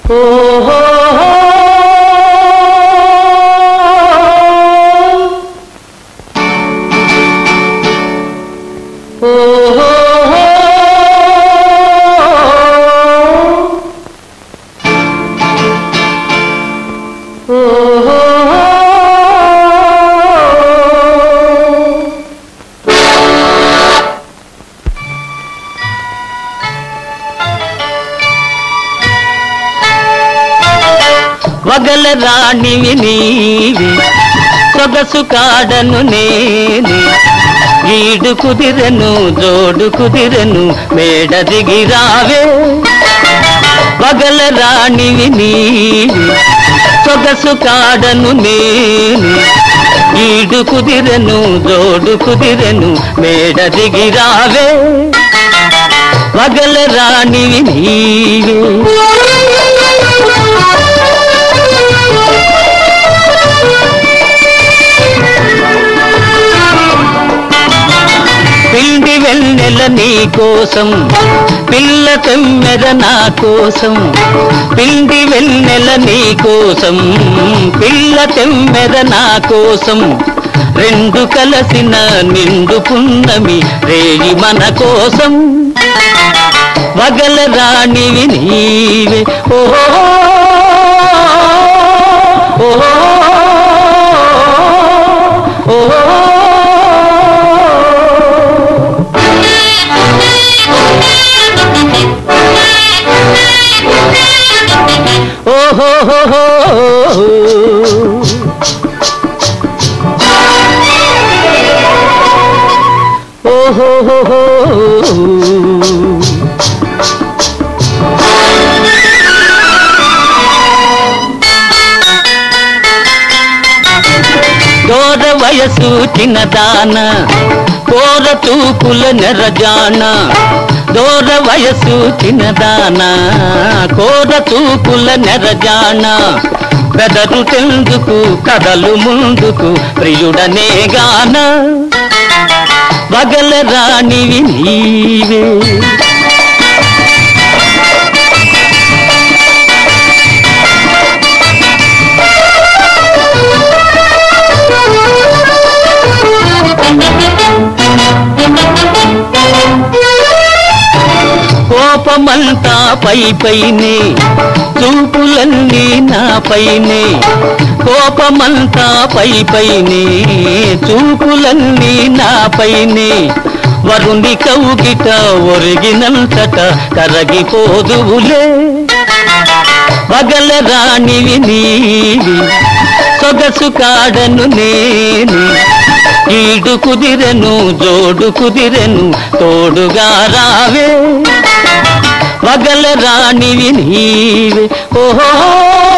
ఓహో వగల రాణివి నీవి సొగసు కాడను నేనే ఈడు కుదిరెను జోడు కుదిరెను మేడ దిగి రావే వగల రాణివి నీవి సొగసు కాడను నేనే ఈడు కుదిరెను జోడు కుదిరెను మేడ దిగి రావే వగల రాణివి నీవే పిండి వెన్నెల నీ కోసం పిల్ల తెమ్మెర నా కోసం పిండి వెన్నెల నీ కోసం పిల్ల తెమ్మెర నా కోసం రెండు కలసిన నిండు పున్నమి రేగి మన కోసం వగల రాణివి నీవే ఓహో ఓహో ఓహో ఓహో దూర వయసు చిన్నదాన కోర తూపుల నెరజాన దూర వయసు చిన్నదాన కోర తూపుల నెరజాన బెదరు తెందుకు కదలు ముందుకు ప్రియుడనే గాన వగల రాణివి నీవే కోపమంతా పై పైనే చూపులన్నీ నా పైనే కోపమంతా పై పైనే చూపులన్నీ నా పైనే వరుణి కౌగిట ఒరిగినంతట కరగిపోదువులే వగల రాణివి నీవి సొగసు కాడను నేను ఈడు కుదిరెను జోడు కుదిరెను తోడుగా రావే వగల రాణివి నీవే ఓహో